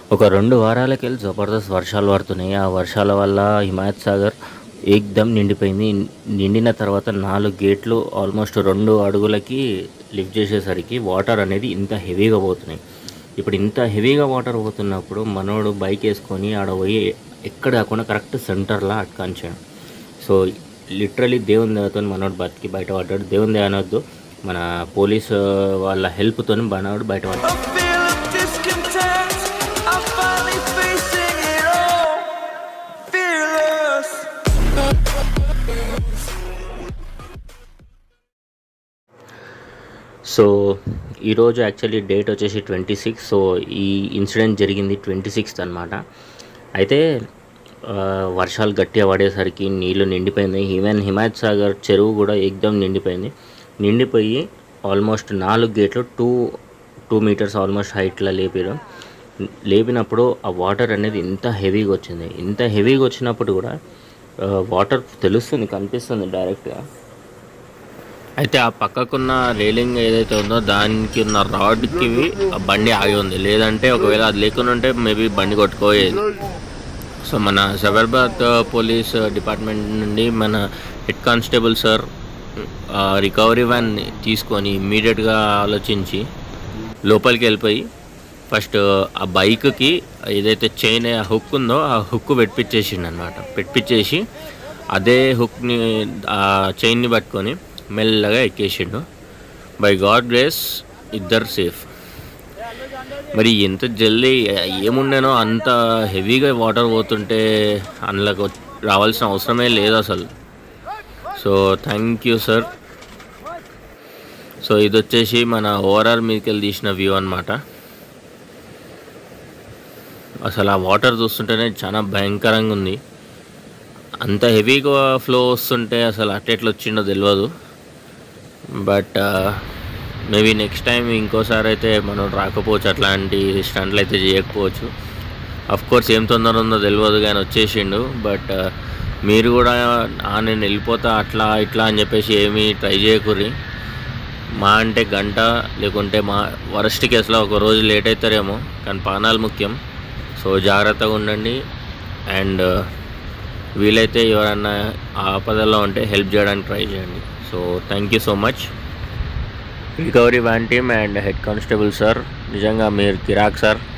ఒక రెండు వారాలకెళ్ళి జబర్దస్త్ వర్షాలు పడుతున్నాయి ఆ వర్షాల వల్ల హిమాయత్ సాగర్ ఏకదమ్ నిండిపోయింది నిండిన తర్వాత నాలుగు గేట్లు ఆల్మోస్ట్ రెండు అడుగులకి లిఫ్ట్ చేసేసరికి వాటర్ అనేది ఇంత హెవీగా పోతున్నాయి ఇప్పుడు ఇంత హెవీగా వాటర్ పోతున్నప్పుడు మనోడు బైక్ వేసుకొని ఆడ పోయి ఎక్కడ కాకుండా కరెక్ట్ సెంటర్లో అట్కాంచాడు సో లిటరలీ దేవుని దయతో మనోడు బతికి బయటపడ్డాడు దేవుని దయ అనొద్దు మన పోలీస్ వాళ్ళ హెల్ప్తో మనోడు బయటపడ్డాడు A feel of discontent. I'm finally facing it all. Fearless. So ఈరోజు యాక్చువల్లీ డేట్ వచ్చేసి ట్వంటీ సిక్స్ సో ఈ ఇన్సిడెంట్ జరిగింది ట్వంటీ సిక్స్త్ అనమాట అయితే ఆ, వర్షాలు గట్టిగా పడేసరికి నీళ్లు నిండిపోయింది ఈవెన్ హిమాయత్ సాగర్ చెరువు కూడా ఏకదమ్ నిండిపోయింది నిండిపోయి ఆల్మోస్ట్ నాలుగు గేట్లు టూ టూ మీటర్స్ ఆల్మోస్ట్ హైట్లో లేపారు లేపినప్పుడు ఆ వాటర్ అనేది ఇంత హెవీగా వచ్చింది ఇంత హెవీగా వచ్చినప్పుడు కూడా వాటర్ తెలుస్తుంది కనిపిస్తుంది డైరెక్ట్గా అయితే ఆ పక్కకున్న రేలింగ్ ఏదైతే ఉందో దానికి ఉన్న రాడ్కి ఆ బండి ఆగి ఉంది లేదంటే ఒకవేళ అది లేకుండా ఉంటే మేబీ బండి కొట్టుకోయేది సో మన సబర్బాద్ పోలీస్ డిపార్ట్మెంట్ నుండి మన head constable sir recovery van తీసుకొని ఇమ్మీడియట్గా ఆలోచించి లోపలికి వెళ్ళిపోయి ఫస్ట్ ఆ బైక్కి ఏదైతే చైన్ ఆ హుక్ ఉందో ఆ హుక్ పెట్టించేసిండు అనమాట పెట్టించేసి అదే హుక్ని ఆ చైన్ని పట్టుకొని మెల్లగా ఎక్కేసిండు బై గాడ్ గ్రేస్ ఇద్దరు సేఫ్ మరి ఎంత జల్దీ ఏముండేనో అంత హెవీగా వాటర్ పోతుంటే అందులోకి రావాల్సిన అవసరమే లేదు అసలు so thank you sir so ఇది వచ్చేసి మన ఓవరాల్ మీదకి వెళ్ళి తీసిన వ్యూ అనమాట అసలు ఆ వాటర్ చూస్తుంటేనే చాలా భయంకరంగా ఉంది అంత హెవీగా ఫ్లో వస్తుంటే అసలు అట్టెట్లు వచ్చిండో తెలియదు బట్ మేబీ నెక్స్ట్ టైం ఇంకోసారి అయితే మనం రాకపోవచ్చు అట్లాంటి స్టంట్లు అయితే చేయకపోవచ్చు అఫ్ కోర్స్ ఏం తొందర ఉందో తెలియదు కానీ వచ్చేసిండు బట్ మీరు కూడా "ఆ, నేను వెళ్ళిపోతా అట్లా ఇట్లా అని చెప్పేసి ఏమీ ట్రై చేయకూరి మా అంటే గంట లేకుంటే మా వరస్ట్ కేసులో ఒక రోజు లేట్ అవుతారేమో కానీ పానాలు ముఖ్యం సో జాగ్రత్తగా ఉండండి అండ్ వీలైతే ఎవరన్నా ఆపదలో ఉంటే హెల్ప్ చేయడానికి ట్రై చేయండి so thank you so much recovery van team and head constable sir నిజంగా మీరు కిరాక్ సార్